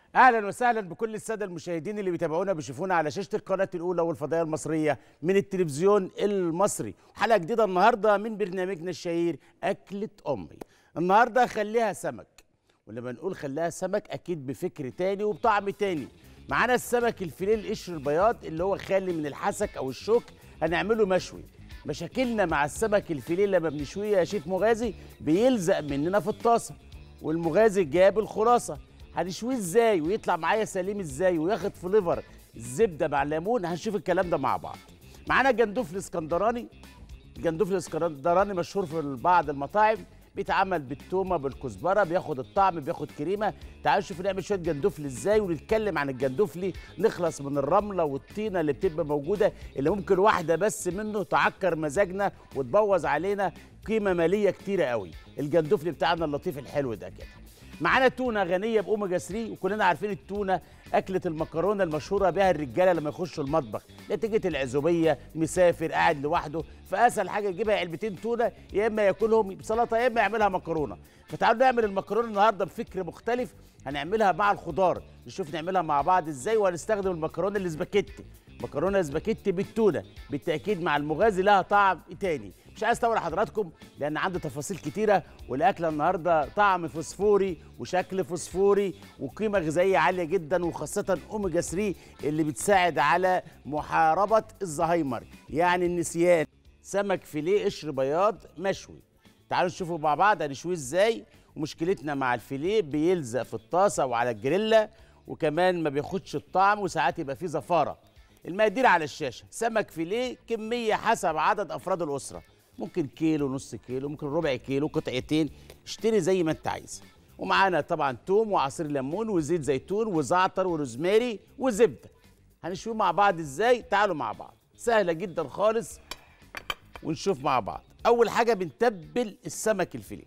اهلا وسهلا بكل الساده المشاهدين اللي بيتابعونا بيشوفونا على شاشه القناه الاولى والفضائيه المصريه من التلفزيون المصري حلقه جديده النهارده من برنامجنا الشهير اكله امي النهارده خليها سمك ولما نقول خليها سمك اكيد بفكر تاني وبطعم تاني معانا السمك الفيليه القشر البياض اللي هو خالي من الحسك او الشوك هنعمله مشوي مشاكلنا مع السمك الفيليه لما بنشويه يا شيف مغازي بيلزق مننا في الطاسه والمغازي جاب الخلاصه هنشويه ازاي ويطلع معايا سليم ازاي وياخد فليفر الزبده مع الليمون هنشوف الكلام ده مع بعض معانا جندوفلي اسكندراني الجندوفلي الاسكندراني مشهور في بعض المطاعم بيتعمل بالتومه بالكزبره بياخد الطعم بياخد كريمه تعالوا نشوف نعمل شويه جندوفلي ازاي ونتكلم عن الجندوفلي نخلص من الرمله والطينه اللي بتبقى موجوده اللي ممكن واحده بس منه تعكر مزاجنا وتبوظ علينا قيمه ماليه كتيره قوي الجندوفلي بتاعنا اللطيف الحلو ده كده معانا تونه غنيه باوميجا 3 وكلنا عارفين التونه اكله المكرونه المشهوره بها الرجاله لما يخشوا المطبخ نتيجه العزوبيه مسافر قاعد لوحده فاسهل حاجه يجيبها علبتين تونه يا اما ياكلهم بسلطه يا اما يعملها مكرونه فتعالوا نعمل المكرونه النهارده بفكر مختلف هنعملها مع الخضار نشوف نعملها مع بعض ازاي وهنستخدم المكرونه الاسباجيتي مكرونه اسباجيتي بالتونه بالتاكيد مع المغازي لها طعم تاني مش عايز اطول حضراتكم لان عندي تفاصيل كتيره والاكله النهارده طعم فوسفوري وشكل فوسفوري وقيمه غذائيه عاليه جدا وخاصه اوميجا 3 اللي بتساعد على محاربه الزهايمر يعني النسيان سمك فيليه قشر بياض مشوي تعالوا نشوفوا مع بعض هنشويه ازاي ومشكلتنا مع الفيليه بيلزق في الطاسه وعلى الجريلا وكمان ما بياخدش الطعم وساعات يبقى فيه زفاره المقادير على الشاشه سمك فيليه كميه حسب عدد افراد الاسره ممكن كيلو نص كيلو ممكن ربع كيلو قطعتين اشتري زي ما انت عايز ومعانا طبعا توم وعصير ليمون وزيت زيتون وزعتر وروزماري وزبده هنشوف مع بعض ازاي تعالوا مع بعض سهله جدا خالص ونشوف مع بعض اول حاجه بنتبل السمك الفيليه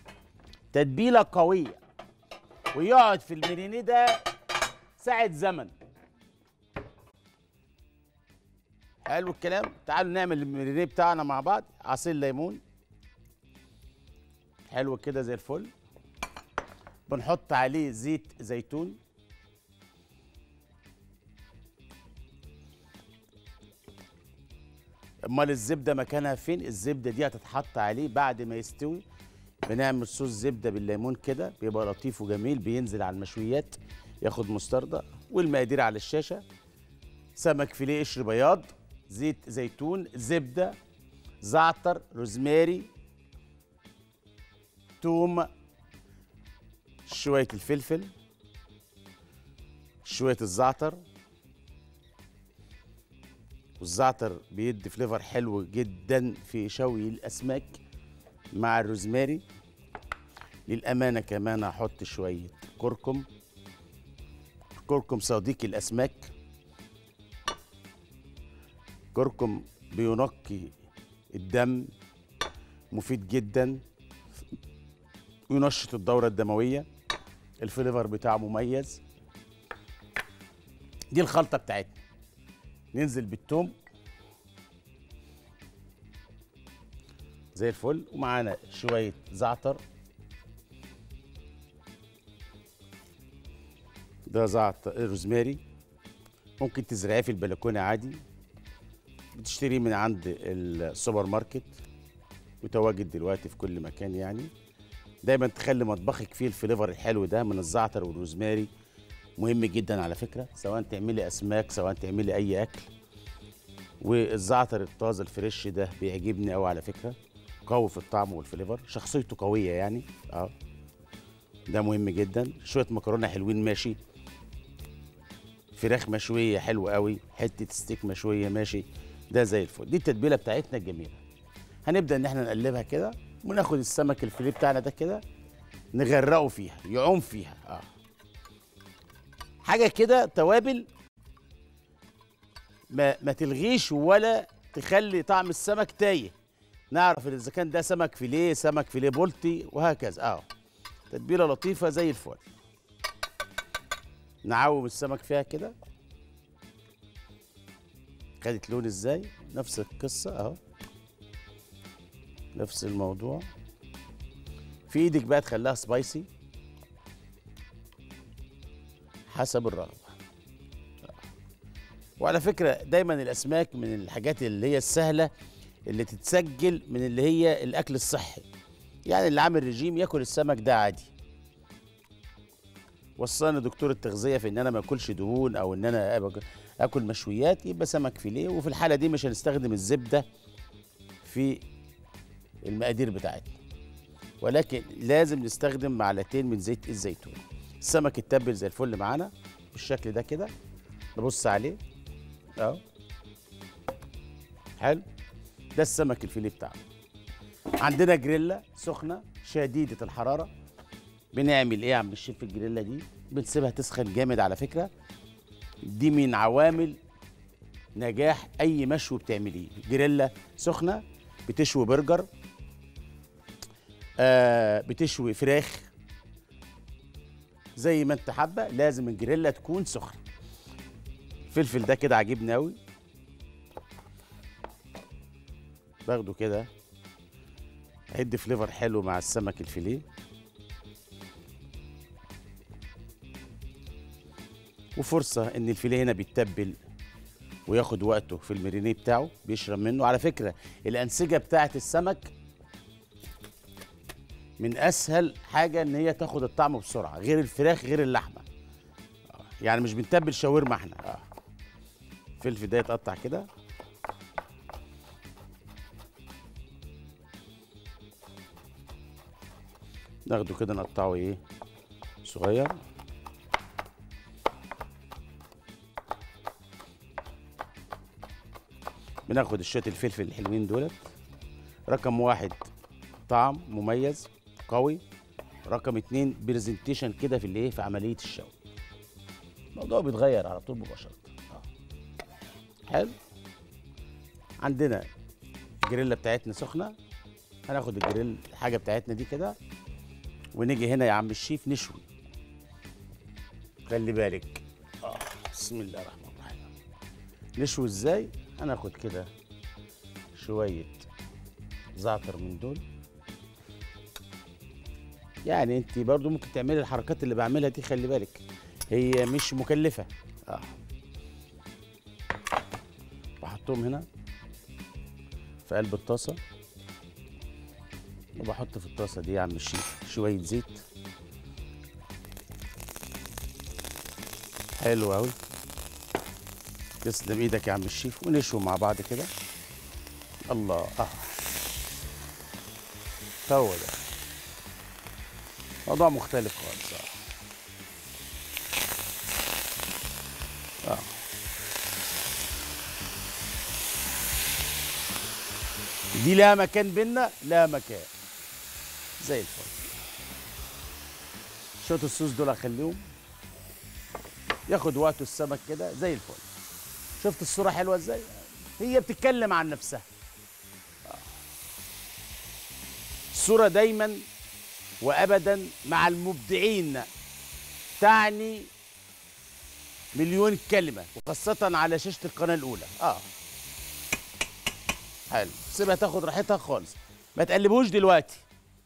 تتبيله قويه ويقعد في المرينيه ده ساعه زمن حلو الكلام تعالوا نعمل المرينيه بتاعنا مع بعض عصير ليمون حلو كده زي الفل بنحط عليه زيت زيتون امال الزبده مكانها فين الزبده دي هتتحط عليه بعد ما يستوي بنعمل صوص زبده بالليمون كده بيبقى لطيف وجميل بينزل على المشويات ياخد مستردة والمقادير على الشاشه سمك فيليه قشر بياض زيت زيتون زبده زعتر روزماري توم شويه الفلفل شويه الزعتر والزعتر بيدي فليفر حلو جدا في شوي الاسماك مع الروزماري للامانه كمان هحط شويه كركم كركم صديق الاسماك كركم بينقي الدم مفيد جدا ينشط الدورة الدموية الفليفر بتاعه مميز دي الخلطة بتاعتنا ننزل بالثوم زي الفل ومعانا شوية زعتر ده زعتر روزماري ممكن تزرعيه في البلكونة عادي بتشتريه من عند السوبر ماركت متواجد دلوقتي في كل مكان يعني دايما تخلي مطبخك فيه الفليفر الحلو ده من الزعتر والروزماري مهم جدا على فكره سواء تعملي اسماك سواء تعملي اي اكل والزعتر الطازه الفريش ده بيعجبني قوي على فكره قوي في الطعم والفليفر شخصيته قويه يعني اه ده مهم جدا شويه مكرونه حلوين ماشي فراخ مشويه حلوه قوي حته ستيك مشويه ماشي ده زي الفل دي التتبيله بتاعتنا الجميله هنبدا ان احنا نقلبها كده وناخد السمك الفيليه بتاعنا ده كده نغرقه فيها يعوم فيها اه حاجه كده توابل ما ما تلغيش ولا تخلي طعم السمك تايه نعرف اذا كان ده سمك فيليه سمك فيليه بولتي وهكذا اه تتبيله لطيفه زي الفل نعوم السمك فيها كده خدت لون ازاي نفس القصه اهو نفس الموضوع في ايدك بقى تخليها سبايسي حسب الرغبه وعلى فكره دايما الاسماك من الحاجات اللي هي السهله اللي تتسجل من اللي هي الاكل الصحي يعني اللي عامل رجيم ياكل السمك ده عادي وصاني دكتور التغذيه في ان انا ما اكلش دهون او ان انا أبقى- اكل مشويات يبقى سمك فيليه وفي الحاله دي مش هنستخدم الزبده في المقادير بتاعتنا ولكن لازم نستخدم معلقتين من زيت الزيتون السمك اتبل زي الفل معانا بالشكل ده كده نبص عليه اهو حلو ده السمك الفيليه بتاعنا عندنا جريلا سخنه شديده الحراره بنعمل ايه يا عم الشيف في الجريلا دي بنسيبها تسخن جامد على فكره دي من عوامل نجاح اي مشوي بتعمليه جريلا سخنه بتشوي برجر آه بتشوي فراخ زي ما انت حابه لازم الجريلا تكون سخنه الفلفل ده كده عاجبني قوي باخده كده هيدي فليفر حلو مع السمك الفيليه وفرصة إن الفيليه هنا بيتبل وياخد وقته في المرينيه بتاعه بيشرب منه على فكرة الأنسجة بتاعة السمك من أسهل حاجة إن هي تاخد الطعم بسرعة غير الفراخ غير اللحمة آه، يعني مش بنتبل شاورما احنا اه الفلفل ده يتقطع كده ناخده كده نقطعه ايه صغير بناخد الشوية الفلفل الحلوين دولت رقم واحد طعم مميز قوي رقم اتنين برزنتيشن كده في الايه في عملية الشوي الموضوع بيتغير على طول مباشرة آه. حلو عندنا الجريلا بتاعتنا سخنة هناخد الجريل الحاجة بتاعتنا دي كده ونيجي هنا يا عم الشيف نشوي خلي بالك آه. بسم الله الرحمن الرحيم نشوي ازاي هناخد كده شوية زعتر من دول يعني انت برضو ممكن تعملي الحركات اللي بعملها دي خلي بالك هي مش مكلفة اه بحطهم هنا في قلب الطاسة وبحط في الطاسة دي يا عم الشيف شوية زيت حلو أوي تسلم ايدك يا عم الشيف ونشوي مع بعض كده الله اه هو ده موضوع مختلف خالص اه اه دي لها مكان بينا لها مكان زي الفل شوية الصوص دول اخليهم ياخد وقته السمك كده زي الفل شفت الصورة حلوة ازاي هي بتتكلم عن نفسها آه. الصورة دايما وابدا مع المبدعين تعني مليون كلمة وخاصة على شاشة القناة الأولى اه حلو سيبها تاخد راحتها خالص ما تقلبوش دلوقتي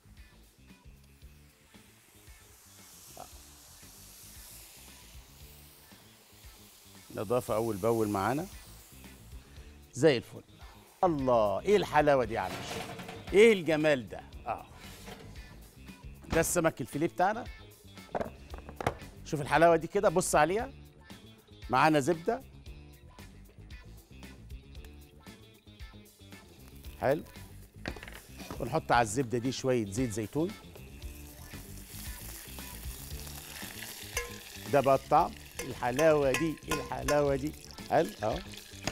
آه. نضافة أول بأول معانا زي الفل الله إيه الحلاوة دي يا عم الشيخ إيه الجمال ده آه ده السمك الفيليه بتاعنا شوف الحلاوة دي كده بص عليها معانا زبدة حلو ونحط على الزبدة دي شوية زيت زيتون ده بقى الطعم الحلاوة دي الحلاوة دي حلو اهو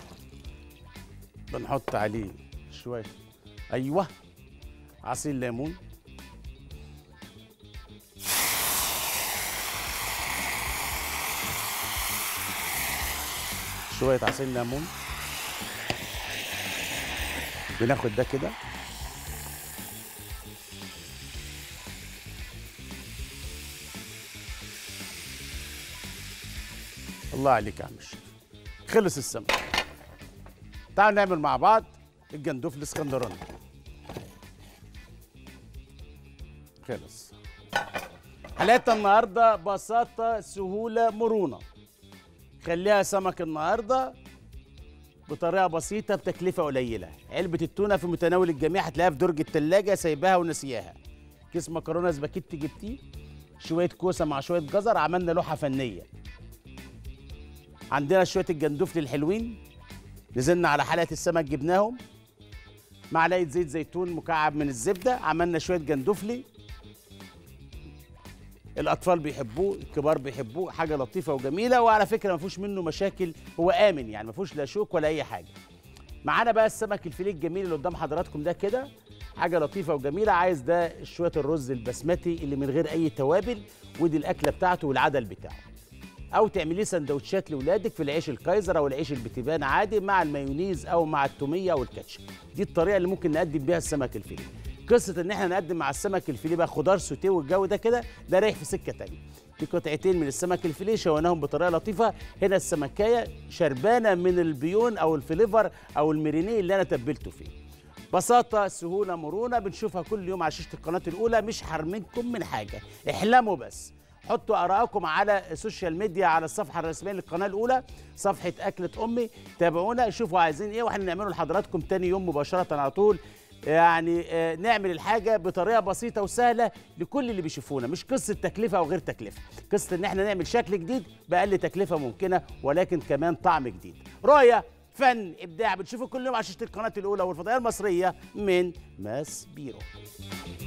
بنحط عليه شوية ايوه عصير ليمون شوية عصير ليمون بناخد ده كده الله عليك يا عم الشيف خلص السمك تعالوا نعمل مع بعض الجندوف الاسكندراني خلص حلقتنا النهارده بساطه سهوله مرونه خليها سمك النهارده بطريقه بسيطه بتكلفه قليله علبه التونه في متناول الجميع هتلاقيها في درج التلاجة سايباها ونسياها كيس مكرونه سباكيتي جبتيه شويه كوسه مع شويه جزر عملنا لوحه فنيه عندنا شويه الجندفل الحلوين نزلنا على حلقه السمك جبناهم معلقه زيت زيتون مكعب من الزبده عملنا شويه جندفلي الاطفال بيحبوه الكبار بيحبوه حاجه لطيفه وجميله وعلى فكره ما فيهوش منه مشاكل هو امن يعني ما فيهوش لا شوك ولا اي حاجه معانا بقى السمك الفيليه الجميل اللي قدام حضراتكم ده كده حاجه لطيفه وجميله عايز ده شويه الرز البسمتي اللي من غير اي توابل ودي الاكله بتاعته والعدل بتاعه او تعمليه سندوتشات لاولادك في العيش الكايزر او العيش البتيفان عادي مع المايونيز او مع التوميه او الكاتشب دي الطريقه اللي ممكن نقدم بيها السمك الفيليه قصه ان احنا نقدم مع السمك الفيليه بقى خضار سوتيه والجو ده كده ده رايح في سكه تانية في قطعتين من السمك الفيليه شويناهم بطريقه لطيفه هنا السمكايه شربانه من البيون او الفليفر او المرينيه اللي انا تبلته فيه بساطة سهولة مرونة بنشوفها كل يوم على شاشة القناة الأولى مش حرمنكم من حاجة احلموا بس حطوا آرائكم على السوشيال ميديا على الصفحة الرسمية للقناة الأولى صفحة أكلة أمي تابعونا شوفوا عايزين إيه وإحنا نعمله لحضراتكم تاني يوم مباشرة على طول يعني آه، نعمل الحاجة بطريقة بسيطة وسهلة لكل اللي بيشوفونا مش قصة تكلفة أو غير تكلفة قصة إن إحنا نعمل شكل جديد بأقل تكلفة ممكنة ولكن كمان طعم جديد رؤية فن إبداع بتشوفوا كل يوم على شاشة القناة الأولى والفضائية المصرية من ماس بيرو